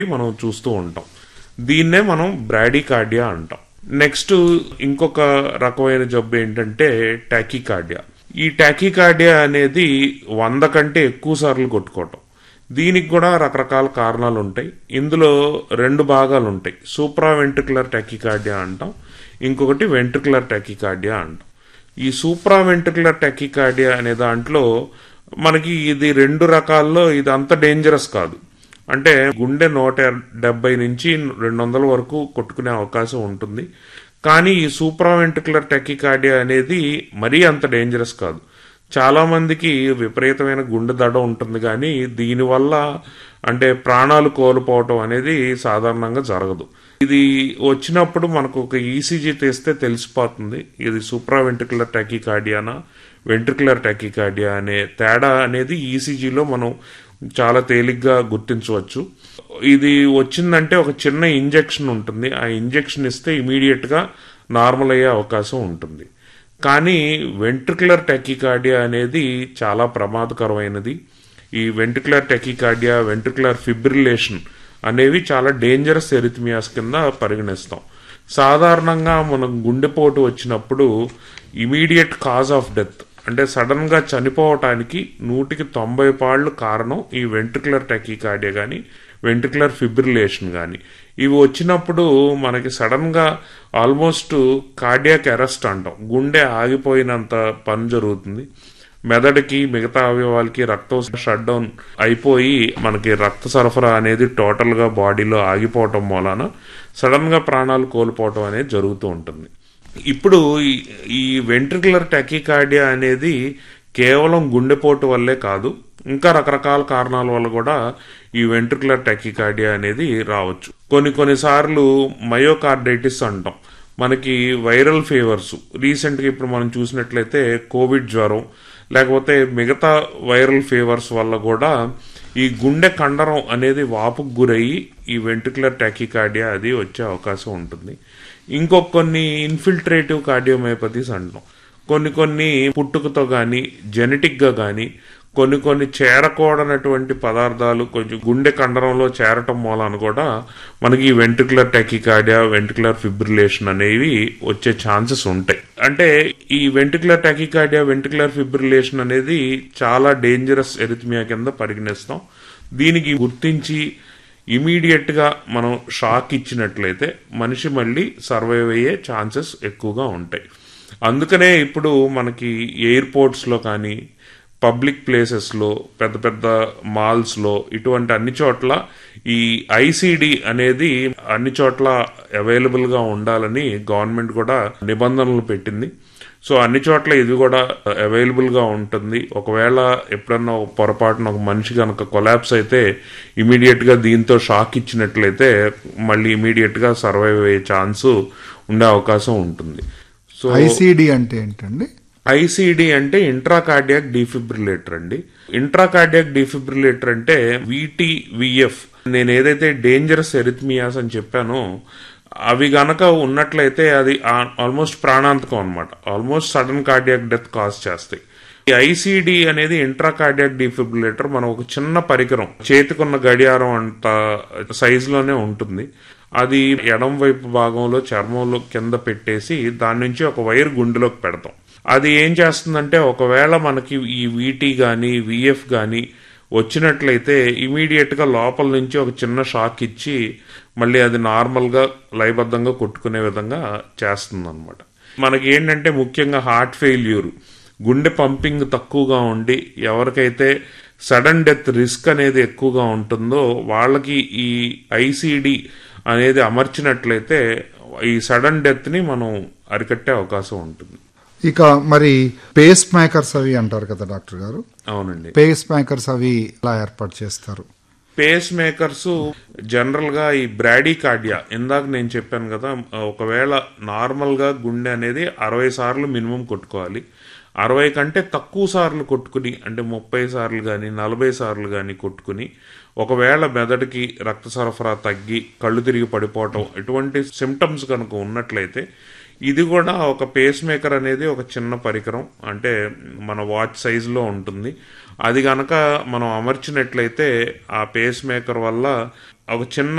మనం చూస్తూ ఉంటాం దీన్నే మనం బ్రాడీకార్డియా అంటాం నెక్స్ట్ ఇంకొక రకమైన జబ్బు ఏంటంటే టాకికార్డియా ఈ టాకికార్డియా అనేది వంద కంటే ఎక్కువ సార్లు కొట్టుకోవటం దీనికి కూడా రకరకాల కారణాలు ఉంటాయి ఇందులో రెండు భాగాలు ఉంటాయి సూప్రా వెంట్రికులర్ టెకికార్డియా అంటాం ఇంకొకటి వెంట్రికులర్ టెకికార్డియా అంటాం ఈ సూప్రా వెంట్రికులర్ టెకికార్డియా అనే దాంట్లో మనకి ఇది రెండు రకాల్లో ఇది అంత డేంజరస్ కాదు అంటే గుండె నూట డెబ్బై నుంచి రెండు వందల వరకు కొట్టుకునే అవకాశం ఉంటుంది కానీ ఈ సూప్రా వెంట్రికులర్ టెకికార్డియా అనేది మరీ అంత డేంజరస్ కాదు చాలా మందికి విపరీతమైన గుండె దడ ఉంటుంది కానీ దీనివల్ల అంటే ప్రాణాలు కోల్పోవటం అనేది సాధారణంగా జరగదు ఇది వచ్చినప్పుడు మనకు ఒక ఈసీజీ తీస్తే తెలిసిపోతుంది ఇది సూప్రా వెంట్రికులర్ టెకికార్డియానా వెంట్రికులర్ టెకికార్డియా అనే తేడా అనేది ఈసీజీలో మనం చాలా తేలిగ్గా గుర్తించవచ్చు ఇది వచ్చిందంటే ఒక చిన్న ఇంజెక్షన్ ఉంటుంది ఆ ఇంజెక్షన్ ఇస్తే ఇమీడియట్ గా నార్మల్ అయ్యే అవకాశం ఉంటుంది కానీ వెంట్రికులర్ టెకికార్డియా అనేది చాలా ప్రమాదకరమైనది ఈ వెంట్రికులర్ టెకికార్డియా వెంట్రికులర్ ఫిబ్రిలేషన్ అనేవి చాలా డేంజరస్ ఎరిథమియాస్ కింద పరిగణిస్తాం సాధారణంగా మనం గుండెపోటు వచ్చినప్పుడు ఇమీడియట్ కాజ్ ఆఫ్ డెత్ అంటే సడన్ గా చనిపోవటానికి నూటికి తొంభై పాళ్ళు కారణం ఈ వెంట్రికులర్ టెకికార్డియా కానీ వెంట్రికులర్ ఫిబ్రిలేషన్ కానీ ఇవి వచ్చినప్పుడు మనకి సడన్ గా ఆల్మోస్ట్ కార్డియాక్ అరెస్ట్ అంటాం గుండె ఆగిపోయినంత పని జరుగుతుంది మెదడుకి మిగతా అవయవాలకి రక్తం షట్ డౌన్ అయిపోయి మనకి రక్త సరఫరా అనేది టోటల్ గా బాడీలో ఆగిపోవటం మూలాన సడన్ గా ప్రాణాలు కోల్పోవటం అనేది జరుగుతూ ఉంటుంది ఇప్పుడు ఈ- ఈ వెంట్రికులర్ టెకికార్డియా అనేది కేవలం గుండెపోటు వల్లే కాదు ఇంకా రకరకాల కారణాల వల్ల కూడా ఈ వెంట్రికులర్ టెకికార్డియా అనేది రావచ్చు కొన్ని కొన్నిసార్లు మయోకార్డైటిస్ అంటాం మనకి వైరల్ ఫీవర్స్ రీసెంట్గా ఇప్పుడు మనం చూసినట్లయితే కోవిడ్ జ్వరం లేకపోతే మిగతా వైరల్ ఫీవర్స్ వల్ల కూడా ఈ గుండె కండరం అనేది వాపుకు గురయ్యి ఈ వెంట్రికులర్ టాకికార్డియా అది వచ్చే అవకాశం ఉంటుంది ఇంకొక కొన్ని ఇన్ఫిల్ట్రేటివ్ కార్డియోమయోపతీస్ అంటాం కొన్ని కొన్ని పుట్టుకతో కానీ జెనెటిక్గా కానీ కొన్ని కొన్ని చేరకూడనటువంటి పదార్థాలు కొంచెం గుండె కండరంలో చేరటం మూలాన కూడా మనకి ఈ వెంట్రికులర్ టెకికార్డియా వెంట్రికులర్ ఫిబ్రిలేషన్ అనేవి వచ్చే ఛాన్సెస్ ఉంటాయి అంటే ఈ వెంట్రికులర్ టెకికార్డియా వెంట్రికులర్ ఫిబ్రిలేషన్ అనేది చాలా డేంజరస్ ఎరిథమియా కింద పరిగణిస్తాం దీనికి గుర్తించి ఇమీడియట్ గా మనం షాక్ ఇచ్చినట్లయితే మనిషి మళ్ళీ సర్వైవ్ అయ్యే ఛాన్సెస్ ఎక్కువగా ఉంటాయి అందుకనే ఇప్పుడు మనకి ఎయిర్పోర్ట్స్ లో కానీ పబ్లిక్ ప్లేసెస్ లో పెద్ద పెద్ద మాల్స్ లో ఇటువంటి అన్ని చోట్ల ఈ ఐసిడి అనేది అన్ని చోట్ల అవైలబుల్ గా ఉండాలని గవర్నమెంట్ కూడా నిబంధనలు పెట్టింది సో అన్ని చోట్ల ఇది కూడా అవైలబుల్ గా ఉంటుంది ఒకవేళ ఎప్పుడన్నా ఒక పొరపాటున ఒక మనిషి కనుక కొలాప్స్ అయితే ఇమీడియట్ గా దీంతో షాక్ ఇచ్చినట్లయితే మళ్ళీ ఇమీడియట్ గా సర్వైవ్ అయ్యే ఛాన్స్ ఉండే అవకాశం ఉంటుంది సో ఐసిడి అంటే ఏంటండి ఐసిడి అంటే ఇంట్రాకార్డియాక్ డిఫిబ్రిలేటర్ అండి ఇంట్రాకార్డియాక్ డిఫిబ్రిలేటర్ అంటే విటివిఎఫ్ నేను ఏదైతే డేంజరస్ ఎరిథమియాస్ అని చెప్పానో అవి గనక ఉన్నట్లయితే అది ఆల్మోస్ట్ ప్రాణాంతకం అనమాట almost sudden cardiac death cause చేస్తాయి ఈ ఐసిడి అనేది ఇంట్రాకార్డియాక్ డిఫిబ్రిలేటర్ మనం ఒక చిన్న పరికరం చేతికున్న గడియారం అంత సైజ్ లోనే ఉంటుంది అది ఎడం వైపు భాగంలో చర్మంలో కింద పెట్టేసి దాని నుంచి ఒక వైర్ గుండెలోకి పెడతాం అది ఏం చేస్తుందంటే ఒకవేళ మనకి ఈ వీటీ గాని విఎఫ్ గాని వచ్చినట్లయితే ఇమీడియట్ గా లోపల నుంచి ఒక చిన్న షాక్ ఇచ్చి మళ్ళీ అది నార్మల్ గా లయబద్ధంగా కొట్టుకునే విధంగా చేస్తుంది అనమాట మనకి ఏంటంటే ముఖ్యంగా హార్ట్ ఫెయిల్యూర్ గుండె పంపింగ్ తక్కువగా ఉండి ఎవరికైతే సడన్ డెత్ రిస్క్ అనేది ఎక్కువగా ఉంటుందో వాళ్ళకి ఈ ఐసిడి అనేది అమర్చినట్లయితే ఈ సడన్ డెత్ ని మనం అరికట్టే అవకాశం ఉంటుంది ఇక మరి పేస్ మేకర్స్ అవి అంటారు కదా డాక్టర్ గారు అవునండి పేస్ మేకర్స్ అవి ఎలా ఏర్పాటు చేస్తారు పేస్ మేకర్స్ జనరల్ గా ఈ బ్రాడీ కార్డియా ఇందాక నేను చెప్పాను కదా ఒకవేళ నార్మల్ గా గుండె అనేది అరవై సార్లు మినిమం కొట్టుకోవాలి అరవై కంటే తక్కువ సార్లు కొట్టుకుని అంటే ముప్పై సార్లు కానీ నలభై సార్లు కానీ కొట్టుకుని ఒకవేళ మెదడుకి రక్త సరఫరా తగ్గి కళ్ళు తిరిగి పడిపోవటం ఇటువంటి సిమ్టమ్స్ కనుక ఉన్నట్లయితే ఇది కూడా ఒక పేస్ మేకర్ అనేది ఒక చిన్న పరికరం అంటే మన వాచ్ సైజులో ఉంటుంది అది గనక మనం అమర్చినట్లయితే ఆ పేస్ మేకర్ వల్ల ఒక చిన్న